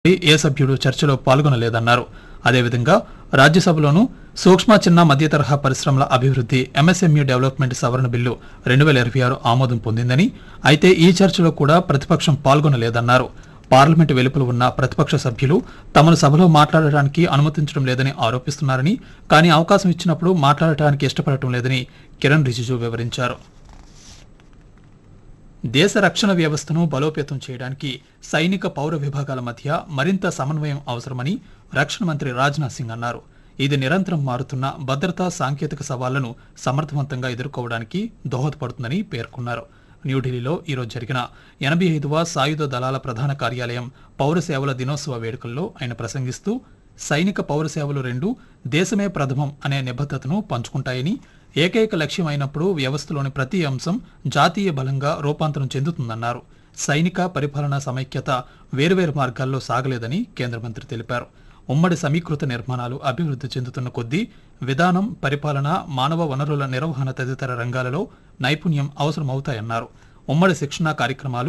ఏ సభ్యుడు చర్చలో పాల్గొనలేదన్నారు అదేవిధంగా రాజ్యసభలోనూ సూక్ష్మ చిన్న మధ్య తరహా పరిశ్రమల అభివృద్ధి ఎంఎస్ఎంఈ డెవలప్మెంట్ సవరణ బిల్లు రెండు వేల ఇరవై ఆరు ఆమోదం పొందిందని అయితే ఈ చర్చలో కూడా ప్రతిపక్షం పాల్గొనలేదన్నారు పార్లమెంటు వెలుపల ఉన్న ప్రతిపక్ష సభ్యులు తమను సభలో మాట్లాడటానికి అనుమతించడం లేదని ఆరోపిస్తున్నారని కానీ అవకాశం ఇచ్చినప్పుడు మాట్లాడటానికి ఇష్టపడటం లేదని కిరణ్ రిజిజు వివరించారు దేశ రక్షణ వ్యవస్థను బలోపేతం చేయడానికి సైనిక పౌర విభాగాల మధ్య మరింత సమన్వయం అవసరమని రక్షణ మంత్రి రాజ్నాథ్ సింగ్ అన్నారు ఇది నిరంతరం మారుతున్న భద్రతా సాంకేతిక సవాళ్లను సమర్థవంతంగా ఎదుర్కోవడానికి దోహదపడుతుందని పేర్కొన్నారు న్యూఢిల్లీలో ఈరోజు జరిగిన ఎనభై ఐదవ సాయుధ దళాల ప్రధాన కార్యాలయం పౌర సేవల దినోత్సవ వేడుకల్లో ఆయన ప్రసంగిస్తూ సైనిక పౌర సేవలు రెండు దేశమే ప్రథమం అనే నిబద్ధతను పంచుకుంటాయని ఏకైక లక్ష్యం అయినప్పుడు వ్యవస్థలోని ప్రతి అంశం జాతీయ బలంగా రూపాంతరం చెందుతుందన్నారు సైనిక పరిపాలనా సమైక్యత వేరువేరు మార్గాల్లో సాగలేదని కేంద్ర మంత్రి తెలిపారు ఉమ్మడి సమీకృత నిర్మాణాలు అభివృద్ధి చెందుతున్న కొద్దీ విధానం పరిపాలన మానవ వనరుల నిర్వహణ తదితర రంగాలలో నైపుణ్యం అవసరమవుతాయన్నారు ఉమ్మడి శిక్షణా కార్యక్రమాలు